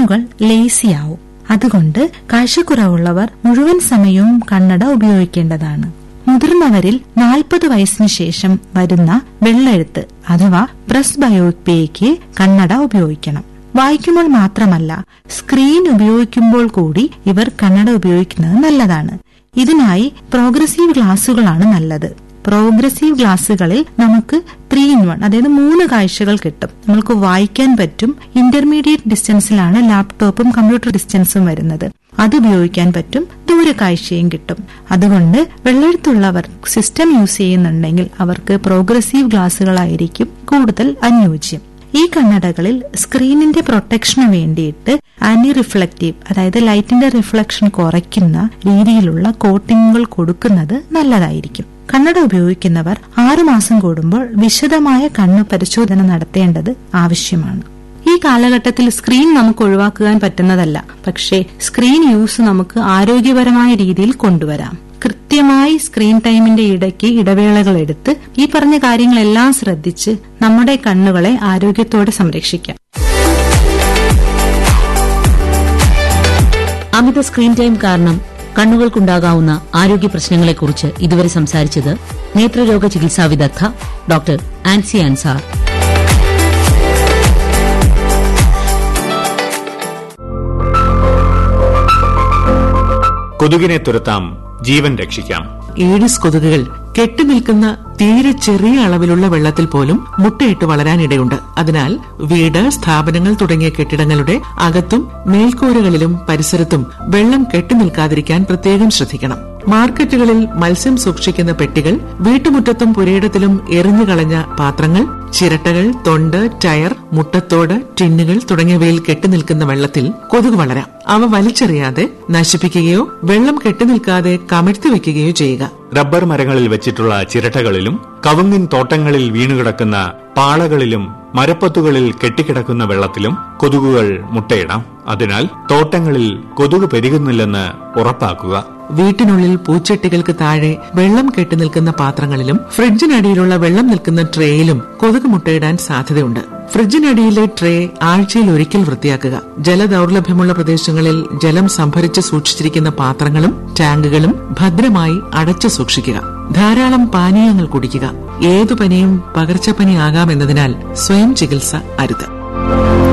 കണ്ണുകൾ ലേസിയാവും അതുകൊണ്ട് കാഴ്ചക്കുറവുള്ളവർ മുഴുവൻ സമയവും കണ്ണട ഉപയോഗിക്കേണ്ടതാണ് മുതിർന്നവരിൽ നാൽപ്പത് വയസ്സിന് ശേഷം വരുന്ന വെള്ളെഴുത്ത് അഥവാ പ്രസ് ബയോപ്പിയയ്ക്ക് കണ്ണട ഉപയോഗിക്കണം വായിക്കുമ്പോൾ മാത്രമല്ല സ്ക്രീൻ ഉപയോഗിക്കുമ്പോൾ കൂടി ഇവർ കണ്ണട ഉപയോഗിക്കുന്നത് നല്ലതാണ് ഇതിനായി പ്രോഗ്രസീവ് ഗ്ലാസുകളാണ് നല്ലത് പ്രോഗ്രസീവ് ഗ്ലാസുകളിൽ നമുക്ക് ത്രീ ഇൻ വൺ അതായത് മൂന്ന് കാഴ്ചകൾ കിട്ടും നമുക്ക് വായിക്കാൻ പറ്റും ഇന്റർമീഡിയറ്റ് ഡിസ്റ്റൻസിലാണ് ലാപ്ടോപ്പും കമ്പ്യൂട്ടർ ഡിസ്റ്റൻസും വരുന്നത് അത് ഉപയോഗിക്കാൻ പറ്റും ദൂരക്കാഴ്ചയും കിട്ടും അതുകൊണ്ട് വെള്ളെഴുത്തുള്ളവർ സിസ്റ്റം യൂസ് ചെയ്യുന്നുണ്ടെങ്കിൽ അവർക്ക് പ്രോഗ്രസീവ് ഗ്ലാസുകളായിരിക്കും കൂടുതൽ അനുയോജ്യം ഈ കണ്ണടകളിൽ സ്ക്രീനിന്റെ പ്രൊട്ടക്ഷന് വേണ്ടിയിട്ട് ആന്റി റിഫ്ലക്റ്റീവ് അതായത് ലൈറ്റിന്റെ റിഫ്ലക്ഷൻ കുറയ്ക്കുന്ന രീതിയിലുള്ള കോട്ടിങ്ങുകൾ കൊടുക്കുന്നത് നല്ലതായിരിക്കും കണ്ണട ഉപയോഗിക്കുന്നവർ ആറുമാസം കൂടുമ്പോൾ വിശദമായ കണ്ണ് പരിശോധന നടത്തേണ്ടത് ആവശ്യമാണ് ഈ കാലഘട്ടത്തിൽ സ്ക്രീൻ നമുക്ക് ഒഴിവാക്കുവാൻ പറ്റുന്നതല്ല പക്ഷേ സ്ക്രീൻ യൂസ് നമുക്ക് ആരോഗ്യപരമായ രീതിയിൽ കൊണ്ടുവരാം കൃത്യമായി സ്ക്രീൻ ടൈമിന്റെ ഇടയ്ക്ക് ഇടവേളകൾ എടുത്ത് ഈ പറഞ്ഞ കാര്യങ്ങളെല്ലാം ശ്രദ്ധിച്ച് നമ്മുടെ കണ്ണുകളെ ആരോഗ്യത്തോടെ സംരക്ഷിക്കാം അമിത സ്ക്രീൻ ടൈം കാരണം കണ്ണുകൾക്കുണ്ടാകാവുന്ന ആരോഗ്യ പ്രശ്നങ്ങളെക്കുറിച്ച് ഇതുവരെ സംസാരിച്ചത് നേത്രരോഗ ചികിത്സാ വിദഗ്ധ ഡോക്ടർ ആൻസി അൻസാർ കൊതുകിനെ തുരത്താം ജീവൻ രക്ഷിക്കാം ഏഡിസ് കൊതുകുകൾ കെട്ടിനിൽക്കുന്ന തീരെ ചെറിയ അളവിലുള്ള വെള്ളത്തിൽ പോലും മുട്ടയിട്ട് വളരാനിടയുണ്ട് അതിനാൽ വീട് സ്ഥാപനങ്ങൾ തുടങ്ങിയ കെട്ടിടങ്ങളുടെ അകത്തും മേൽക്കൂരകളിലും പരിസരത്തും വെള്ളം കെട്ടിനിൽക്കാതിരിക്കാൻ പ്രത്യേകം ശ്രദ്ധിക്കണം മാർക്കറ്റുകളിൽ മത്സ്യം സൂക്ഷിക്കുന്ന പെട്ടികൾ വീട്ടുമുറ്റത്തും പുരയിടത്തിലും എറിഞ്ഞുകളഞ്ഞ പാത്രങ്ങൾ ചിരട്ടകൾ തൊണ്ട് ടയർ മുട്ടത്തോട് ടിന്നുകൾ തുടങ്ങിയവയിൽ കെട്ടിനിൽക്കുന്ന വെള്ളത്തിൽ കൊതുക് വളരാം അവ വലിച്ചെറിയാതെ നശിപ്പിക്കുകയോ വെള്ളം കെട്ടിനിൽക്കാതെ കമഴ്ത്തി വെക്കുകയോ ചെയ്യുക റബ്ബർ മരങ്ങളിൽ വെച്ചിട്ടുള്ള ചിരട്ടകളിലും കവുങ്ങിൻ തോട്ടങ്ങളിൽ വീണുകിടക്കുന്ന പാളകളിലും മരപ്പത്തുകളിൽ കെട്ടിക്കിടക്കുന്ന വെള്ളത്തിലും കൊതുകുകൾ മുട്ടയിടാം അതിനാൽ തോട്ടങ്ങളിൽ കൊതുക് പെരുകുന്നില്ലെന്ന് ഉറപ്പാക്കുക വീട്ടിനുള്ളിൽ പൂച്ചട്ടികൾക്ക് താഴെ വെള്ളം കെട്ടിനിൽക്കുന്ന പാത്രങ്ങളിലും ഫ്രിഡ്ജിനടിയിലുള്ള വെള്ളം നിൽക്കുന്ന ട്രേയിലും കൊതുക് മുട്ടയിടാൻ സാധ്യതയുണ്ട് ഫ്രിഡ്ജിനടിയിലെ ട്രേ ആഴ്ചയിൽ ഒരിക്കൽ വൃത്തിയാക്കുക ജലദൌർലഭ്യമുള്ള പ്രദേശങ്ങളിൽ ജലം സംഭരിച്ച് സൂക്ഷിച്ചിരിക്കുന്ന പാത്രങ്ങളും ടാങ്കുകളും ഭദ്രമായി അടച്ചു സൂക്ഷിക്കുക ധാരാളം പാനീയങ്ങൾ കുടിക്കുക ഏതു പനിയും പകർച്ചപ്പനിയാകാമെന്നതിനാൽ സ്വയം ചികിത്സ അരുത്